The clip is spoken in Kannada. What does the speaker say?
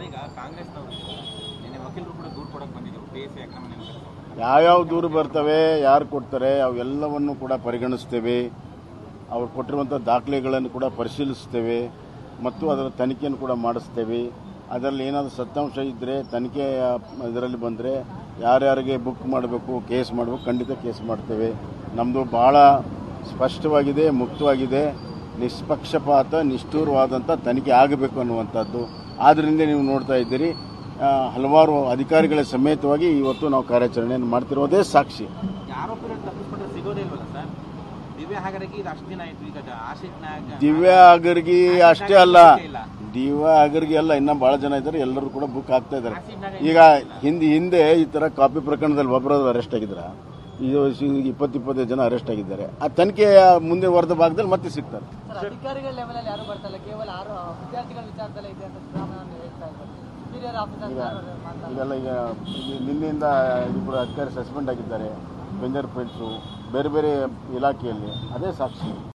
ಸರ್ ಈಗ ಕಾಂಗ್ರೆಸ್ನವರು ನಿನ್ನೆ ವಕೀಲರು ಕೂಡ ದೂರು ಕೊಡಕ್ಕೆ ಬಂದಿದ್ರು ಪಿ ಎಸ್ ಸಿ ಅಕ್ರಮ ನೇಮಕಾತಿ ಯಾವ್ಯಾವ ದೂರು ಬರ್ತವೆ ಯಾರು ಕೊಡ್ತಾರೆ ಅವೆಲ್ಲವನ್ನು ಕೂಡ ಪರಿಗಣಿಸ್ತೇವೆ ಅವ್ರು ಕೊಟ್ಟಿರುವಂಥ ದಾಖಲೆಗಳನ್ನು ಕೂಡ ಪರಿಶೀಲಿಸ್ತೇವೆ ಮತ್ತು ಅದರ ತನಿಖೆಯನ್ನು ಕೂಡ ಮಾಡಿಸ್ತೇವೆ ಅದರಲ್ಲಿ ಏನಾದರೂ ಸತ್ಯಾಂಶ ಇದ್ದರೆ ತನಿಖೆ ಇದರಲ್ಲಿ ಬಂದರೆ ಯಾರ್ಯಾರಿಗೆ ಬುಕ್ ಮಾಡಬೇಕು ಕೇಸ್ ಮಾಡಬೇಕು ಖಂಡಿತ ಕೇಸ್ ಮಾಡ್ತೇವೆ ನಮ್ಮದು ಭಾಳ ಸ್ಪಷ್ಟವಾಗಿದೆ ಮುಕ್ತವಾಗಿದೆ ನಿಷ್ಪಕ್ಷಪಾತ ನಿಷ್ಠೂರವಾದಂಥ ತನಿಖೆ ಆಗಬೇಕು ಅನ್ನುವಂಥದ್ದು ಆದ್ದರಿಂದ ನೀವು ನೋಡ್ತಾ ಇದ್ದೀರಿ ಆ, ಹಲವಾರು ಅಧಿಕಾರಿಗಳ ಸಮೇತವಾಗಿ ಇವತ್ತು ನಾವು ಕಾರ್ಯಾಚರಣೆಯನ್ನು ಮಾಡ್ತಿರೋದೇ ಸಾಕ್ಷಿ ಆರೋಪಿಗಳು ತಪ್ಪಿಸ್ಕೊಂಡ್ರೆ ಸಿಗೋದೇ ಇಲ್ವಲ್ಲ ಸರ್ ದಿವ್ಯ ಹಾಗರಕ್ಕೆ ಇದು ಅಷ್ಟು ದಿನ ಆಯ್ತು ಈಗ ಆಶಿಕ್ ನಾಯಕ್ ದಿವ್ಯಾ ಅಗರ್ಗಿ ಅಷ್ಟೇ ಅಲ್ಲ ದಿವ್ಯಾ ಅಗರ್ಗಿ ಅಲ್ಲ ಇನ್ನೂ ಭಾಳ ಜನ ಇದ್ದಾರೆ ಎಲ್ಲರೂ ಕೂಡ ಬುಕ್ ಆಗ್ತಾ ಇದ್ದಾರೆ ಈಗ ಹಿಂದೆ ಹಿಂದೆ ಈ ಥರ ಕಾಪಿ ಪ್ರಕರಣದಲ್ಲಿ ಒಬ್ಬರಾದ್ರು ಅರೆಸ್ಟ್ ಆಗಿದ್ರ ಇದು ಇಪ್ಪತ್ತು ಇಪ್ಪತ್ತೈದು ಜನ ಅರೆಸ್ಟ್ ಆಗಿದ್ದಾರೆ ಆ ತನಿಖೆಯ ಮುಂದೆ ವರದ ಭಾಗದಲ್ಲಿ ಮತ್ತೆ ಸಿಗ್ತಾರೆ ಸರ್ ಅಧಿಕಾರಿಗಳ ಲೆವೆಲ್ ಅಲ್ಲಿ ಯಾರು ಬರ್ತಾ ಇಲ್ಲ ಕೇವಲ ಆರು ವಿದ್ಯಾರ್ಥಿಗಳ ವಿಚಾರದಲ್ಲೇ ಇದೆ ಅಂತ ಸಿದ್ದರಾಮಯ್ಯ ಹೇಳ್ತಾ ಇದ್ದಾರೆ ಹಿರಿಯರ ಆಫೀಸರ್ ಮಾತಾಡ್ತಾರೆ ಈಗೆಲ್ಲ ಈಗ ಇಲ್ಲಿ ನಿನ್ನೆಯಿಂದ ಇಬ್ಬರು ಅಧಿಕಾರಿ ಸಸ್ಪೆಂಡ್ ಆಗಿದ್ದಾರೆ ಫಿಂಗರ್ ಪ್ರಿಂಟ್ಸು ಬೇರೆ ಬೇರೆ ಇಲಾಖೆಯಲ್ಲಿ ಅದೇ ಸಾಕ್ಷಿ